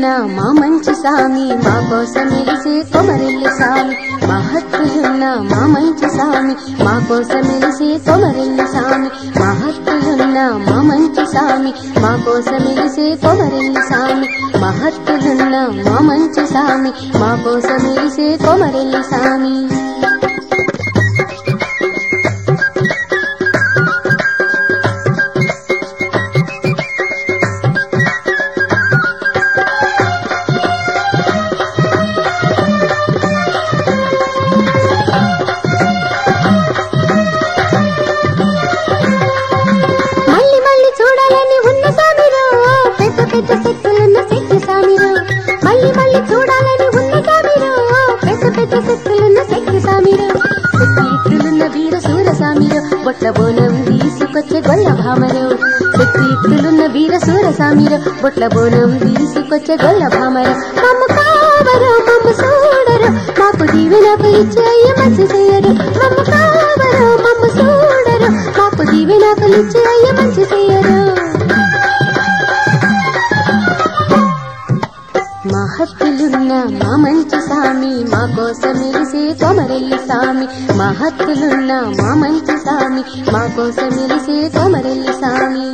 మహత్తులున్న మా మంచి సామి మా కోసం ఎలిసే కొమరెల్లి సామి మహత్తులున్న మా మంచి సామి మా కోసం ఎలిసే కొమరెల్లి సామి మహత్తులున్న మా మంచి సామి మా కోసం ఎలిసే కొమరెల్లి సామి మహత్తులున్న మా మంచి సామి మా కోసం ఎలిసే కొమరెల్లి సామి మళ్ళీ మళ్ళీ చూడాలని ఉన్న సామిరో పెద్ద పెద్ద శక్తులున్న శక్తి సామిరో మళ్ళీ మళ్ళీ చూడాలని ఉన్న సామిరో పెద్ద పెద్ద శక్తులున్న శక్తి సామిరో శక్తియుక్తులున్న వీర సూర సామిరో బొట్ల బోనం తీసుకొచ్చే గొల్ల భామరో శక్తియుక్తులున్న వీర సూర సామిరో బొట్ల బోనం తీసుకొచ్చే గొల్ల భామరో మమ్మ కావరో మమ్మ చూడరు మాకు దీవెనకు ఇచ్చే అయ్య మంచి చేయరు మమ్మ కావరో మమ్మ చూడరు మాకు దీవెనకు ఇచ్చే అయ్య మంచి చేయరు మహత్తులున్న మా మంచి సామి మా కోసం ఎలిసే కొమరెల్లి సామి మహత్తులున్న మా మంచి సామి మా కోసం ఎలిసే కొమరెల్లి సామి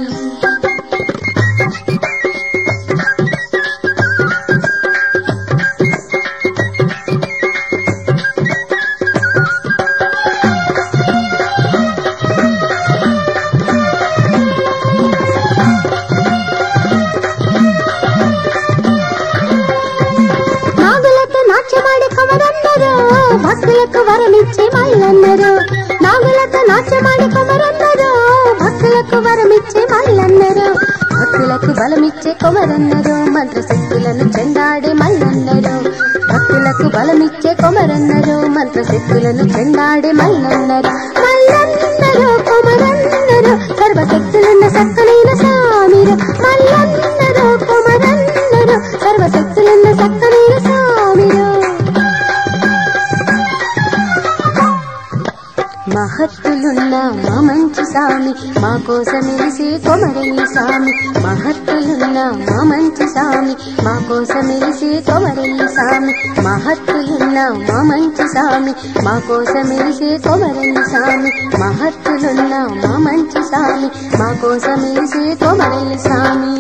నాగులతో నాట్యమాడే కొమరన్నరు భక్తులకు వరమిచ్చే మల్లన్నరు నాగులతో నాట్యమాడే కొమరన్నరు భక్తులకు వరమిచ్చే మల్లన్నరు భక్తులకు బలమిచ్చే కొమరన్నరు మంత్రశక్తులను చెండాడే మల్లన్నరు భక్తులకు బలమిచ్చే కొమరన్నరు మంత్రశక్తులను చెండాడే మల్లన్నరు మల్లన్నరు కొమరన్నరు సర్వశక్తులున్న సక్కనైన సామిరు మల్లన్నరు కొమరన్నరు సర్వశక్తులున్న సక్కనైన సామిరు మహత్తులున్న మా మంచి సామి మా కోసం ఎలిసే కొమరెల్లి సామి మహత్తులున్న మా మంచి సామి మా కోసం ఎలిసే కొమరెల్లి సామి మహత్తులున్న మా మంచి సామి మా కోసం ఎలిసే కొమరెల్లి సామి మహత్తులున్న మా మంచి సామి మా కోసం ఎలిసే కొమరెల్లి సామి